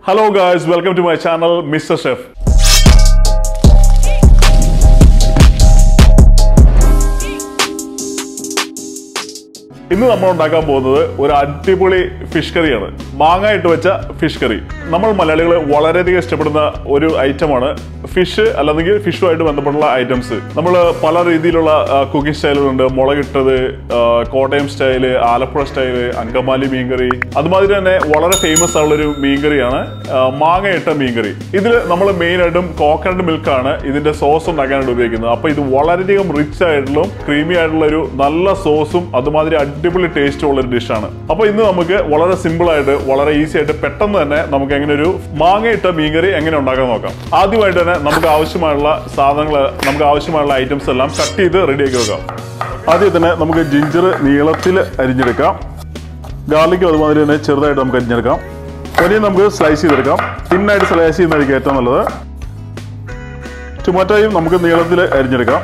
hello guys welcome to my channel mister chef ഇന്ന് നമ്മൾ ഉണ്ടാക്കാൻ പോകുന്നത് ഒരു അടിപൊളി ഫിഷ് കറിയാണ് മാങ്ങ ഇട്ട് വെച്ച ഫിഷ് കറി നമ്മൾ മലയാളികൾ വളരെയധികം ഇഷ്ടപ്പെടുന്ന ഒരു ഐറ്റമാണ് ഫിഷ് അല്ലെങ്കിൽ ഫിഷുമായിട്ട് ബന്ധപ്പെട്ടുള്ള ഐറ്റംസ് നമ്മൾ പല രീതിയിലുള്ള കുക്കിംഗ് സ്റ്റൈലുകളുണ്ട് മുളകിട്ടത് ആ, കോട്ടയം സ്റ്റൈല് ആലപ്പുഴ സ്റ്റൈല് അങ്കമാലി മീൻകറി അതുമാതിരി തന്നെ വളരെ ഫേമസ് ആയുള്ള ഒരു മീൻകറിയാണ് ആ, മാങ്ങ ഇട്ട മീൻകറി ഇതിൽ നമ്മൾ മെയിൻ ആയിട്ടും കോക്കനട്ട് മിൽക്കാണ് ഇതിന്റെ സോസ് ഉണ്ടാക്കാനായിട്ട് ഉപയോഗിക്കുന്നത് അപ്പൊ ഇത് വളരെയധികം റിച്ച് ആയിട്ടുള്ള ക്രീമി ആയിട്ടുള്ള ഒരു നല്ല സോസും അതുമാതിരി അടിപൊളി ടേസ്റ്റും ഉള്ള ഒരു ഡിഷാണ് അപ്പൊ ഇന്ന് നമുക്ക് വളരെ സിമ്പിൾ ആയിട്ട് വളരെ ഈസി ആയിട്ട് പെട്ടെന്ന് തന്നെ നമുക്ക് എങ്ങനെ ഒരു മാങ്ങ ഇട്ട മീൻകറി എങ്ങനെ ഉണ്ടാക്കാൻ നോക്കാം ആദ്യമായിട്ട് തന്നെ നമുക്ക് ആവശ്യമായുള്ള സാധനങ്ങൾ നമുക്ക് ആവശ്യമായുള്ള ഐറ്റംസ് എല്ലാം കട്ട് ചെയ്ത് റെഡിയാക്കി വെക്കാം ആദ്യം തന്നെ നമുക്ക് ജിഞ്ചർ നീളത്തിൽ അരിഞ്ഞെടുക്കാം ഗാർലിക്കും അതുമാതിരി തന്നെ ചെറുതായിട്ട് നമുക്ക് അരിഞ്ഞെടുക്കാം ഒനിയൻ നമുക്ക് സ്ലൈസ് ചെയ്തെടുക്കാം തിന്നായിട്ട് സ്ലൈസ് ചെയ്യുന്നതായിരിക്കും ഏറ്റവും നല്ലത് ടൊമാറ്റോയും നമുക്ക് നീളത്തിൽ അരിഞ്ഞെടുക്കാം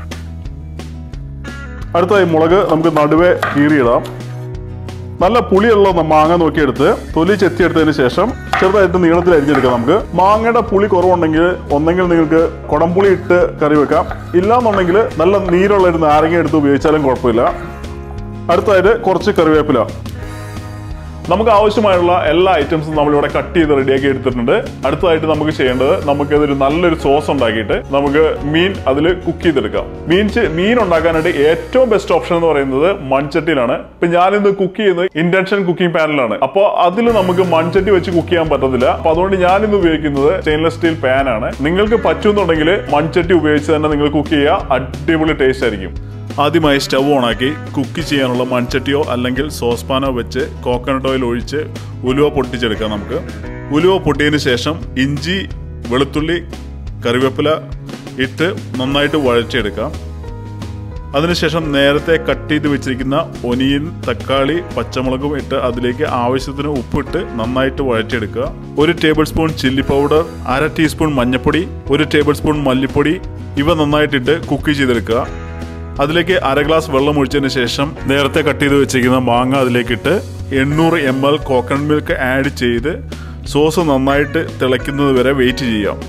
അടുത്തതായി മുളക് നമുക്ക് നടുവേ കീറിയിടാം നല്ല പുളിയുള്ള ന- മാങ്ങ നോക്കിയെടുത്ത് തൊലി ചെത്തിയെടുത്തതിന് ശേഷം ചെറുതായിട്ട് നീളത്തിൽ അരിഞ്ഞെടുക്കാം നമുക്ക് മാങ്ങയുടെ പുളി കുറവുണ്ടെങ്കിൽ ഒന്നെങ്കിൽ നിങ്ങൾക്ക് കുടംപുളി ഇട്ട് കറി വെക്കാം ഇല്ലാന്നുണ്ടെങ്കിൽ നല്ല നീരുള്ള ഒരു നാരങ്ങ എടുത്ത് ഉപയോഗിച്ചാലും കുഴപ്പമില്ല അടുത്തതായിട്ട് കുറച്ച് കറിവേപ്പില നമുക്ക് ആവശ്യമായുള്ള എല്ലാ ഐറ്റംസും നമ്മളിവിടെ കട്ട് ചെയ്ത് റെഡിയാക്കി എടുത്തിട്ടുണ്ട് അടുത്തതായിട്ട് നമുക്ക് ചെയ്യേണ്ടത് നമുക്ക് ഇതൊരു നല്ലൊരു സോസ് ഉണ്ടാക്കിയിട്ട് നമുക്ക് മീൻ അതിൽ കുക്ക് ചെയ്തെടുക്കാം മീൻ ചെ- മീൻ ഉണ്ടാക്കാനായിട്ട് ഏറ്റവും ബെസ്റ്റ് ഓപ്ഷൻ എന്ന് പറയുന്നത് മൺചട്ടിയിലാണ് ഇപ്പൊ ഞാനിന്ന് കുക്ക് ചെയ്യുന്നത് ഇൻഡക്ഷൻ കുക്കിംഗ് പാനിലാണ് അപ്പോൾ അതിൽ നമുക്ക് മൺചട്ടി വെച്ച് കുക്ക് ചെയ്യാൻ പറ്റത്തില്ല അപ്പൊ അതുകൊണ്ട് ഞാനിന്ന് ഉപയോഗിക്കുന്നത് സ്റ്റെയിൻലെസ് സ്റ്റീൽ പാൻ ആണ് നിങ്ങൾക്ക് പറ്റുന്നുണ്ടെങ്കിൽ മൺചട്ടി ഉപയോഗിച്ച് തന്നെ നിങ്ങൾ കുക്ക് ചെയ്യുക അടിപൊളി ടേസ്റ്റ് ആയിരിക്കും ആദ്യമായി സ്റ്റവ് ഓണാക്കി കുക്ക് ചെയ്യാനുള്ള മൺചട്ടിയോ അല്ലെങ്കിൽ സോസ് പാനോ വെച്ച് കോക്കനട്ട് ഓയിൽ ഒഴിച്ച് ഉലുവ പൊട്ടിച്ചെടുക്കാം നമുക്ക് ഉലുവ പൊട്ടിയതിന് ശേഷം ഇഞ്ചി വെളുത്തുള്ളി കറിവേപ്പില ഇട്ട് നന്നായിട്ട് വഴറ്റിയെടുക്കാം അതിനുശേഷം നേരത്തെ കട്ട് ചെയ്ത് വെച്ചിരിക്കുന്ന ഒനിയൻ തക്കാളി പച്ചമുളകും ഇട്ട് അതിലേക്ക് ആവശ്യത്തിന് ഉപ്പിട്ട് നന്നായിട്ട് വഴറ്റിയെടുക്കുക ഒരു ടേബിൾ സ്പൂൺ ചില്ലി പൗഡർ അര ടീസ്പൂൺ മഞ്ഞൾപ്പൊടി ഒരു ടേബിൾ സ്പൂൺ മല്ലിപ്പൊടി ഇവ നന്നായിട്ടിട്ട് കുക്ക് ചെയ്തെടുക്കുക അതിലേക്ക് അര ഗ്ലാസ് വെള്ളം ഒഴിച്ചതിന് ശേഷം നേരത്തെ കട്ട് ചെയ്ത് വെച്ചിരിക്കുന്ന മാങ്ങ അതിലേക്കിട്ട് എണ്ണൂറ് M L coconut milk add ചെയ്ത് സോസ് നന്നായിട്ട് തിളയ്ക്കുന്നത് വരെ വെയിറ്റ് ചെയ്യാം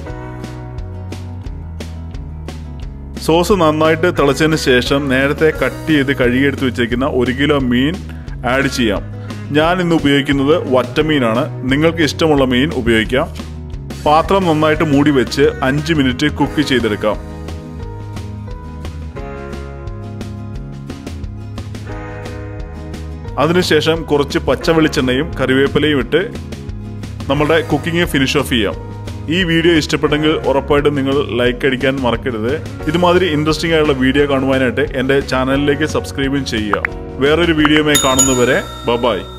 സോസ് നന്നായിട്ട് തിളച്ചതിന് ശേഷം നേരത്തെ കട്ട് ചെയ്ത് കഴുകിയെടുത്ത് വെച്ചിരിക്കുന്ന ഒരു കിലോ മീൻ ആഡ് ചെയ്യാം ഞാൻ ഇന്ന് ഉപയോഗിക്കുന്നത് വറ്റമീനാണ് നിങ്ങൾക്ക് ഇഷ്ടമുള്ള മീൻ ഉപയോഗിക്കാം പാത്രം നന്നായിട്ട് മൂടി വെച്ച് അഞ്ച് മിനിറ്റ് കുക്ക് ചെയ്തെടുക്കാം അതിനുശേഷം കുറച്ച് പച്ച വെളിച്ചെണ്ണയും കറിവേപ്പിലയും ഇട്ട് നമ്മുടെ കുക്കിംഗ് ഫിനിഷ് ഓഫ് ചെയ്യാം ഈ വീഡിയോ ഇഷ്ടപ്പെട്ടെങ്കിൽ ഉറപ്പായിട്ടും നിങ്ങൾ ലൈക്ക് അടിക്കാൻ മറക്കരുത് ഇതുമാതിരി ഇൻട്രസ്റ്റിംഗ് ആയുള്ള വീഡിയോ കാണുവാനായിട്ട് എൻ്റെ ചാനലിലേക്ക് സബ്സ്ക്രൈബും ചെയ്യുക വേറൊരു വീഡിയോയുമായി കാണുന്നവരെ ബബായ്